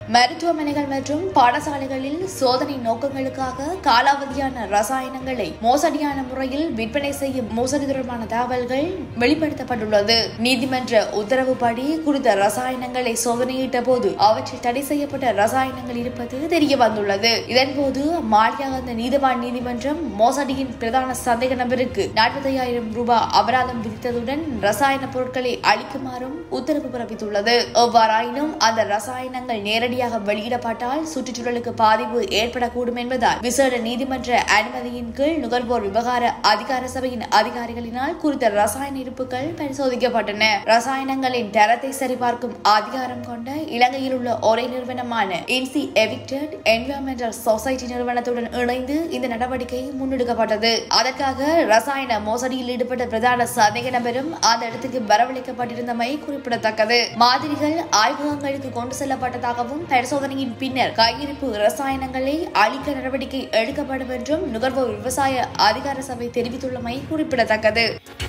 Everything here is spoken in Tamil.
மருத்துவமனைகள் மற்றும் பாடசாலைகளில் சோதனை நோக்கங்களுக்காக காலாவதியான ரசாயனங்களை மோசடியான முறையில் விற்பனை செய்யும் மோசடி தொடர்பான தகவல்கள் வெளிப்படுத்தப்பட்டுள்ளது நீதிமன்ற உத்தரவுப்படி குறித்த ரசாயனங்களை சோதனையிட்ட போது அவற்றில் தடை செய்யப்பட்ட ரசாயனங்கள் இருப்பது தெரிய வந்துள்ளது இதன்போது மாளிகாகந்த நீதவான் நீதிமன்றம் மோசடியின் பிரதான சந்தேக நபருக்கு நாற்பத்தையாயிரம் ரூபாய் அபராதம் விதித்ததுடன் ரசாயன பொருட்களை அளிக்குமாறும் உத்தரவு பிறப்பித்துள்ளது எவ்வாறாயினும் அந்த ரசாயனங்கள் நேரடியாக வெளியிடப்பட்டால் சுற்றுச்சூழலுக்கு பாதிப்பு ஏற்படக்கூடும் என்பதால் விசேட நீதிமன்ற அனுமதியின் கீழ் நுகர்வோர் விவகார அதிகார சபையின் அதிகாரிகளினால் குறித்த ரசாயன இருப்புகள் பரிசோதிக்கப்பட்டன ரசாயனங்களின் தரத்தை சரிபார்க்கும் அதிகாரம் கொண்ட இலங்கையில் உள்ள ஒரே நிறுவனமான இன்சி எவிக்டட் என்விரான்மெண்டல் சொசைட்டி நிறுவனத்துடன் இணைந்து இந்த நடவடிக்கை முன்னெடுக்கப்பட்டது அதற்காக ரசாயன மோசடியில் ஈடுபட்ட பிரதான சந்தேக நபரும் அந்த இடத்துக்கு வரவழைக்கப்பட்டிருந்தமை குறிப்பிடத்தக்கது மாதிரிகள் ஆய்வகங்களுக்கு கொண்டு செல்லப்பட்டதாகவும் பரிசோதனையின் பின்னர் கையிருப்பு ரசாயனங்களை அழிக்க நடவடிக்கை எடுக்கப்படும் என்றும் நுகர்வோர் விவசாய அதிகார சபை தெரிவித்துள்ளமை குறிப்பிடத்தக்கது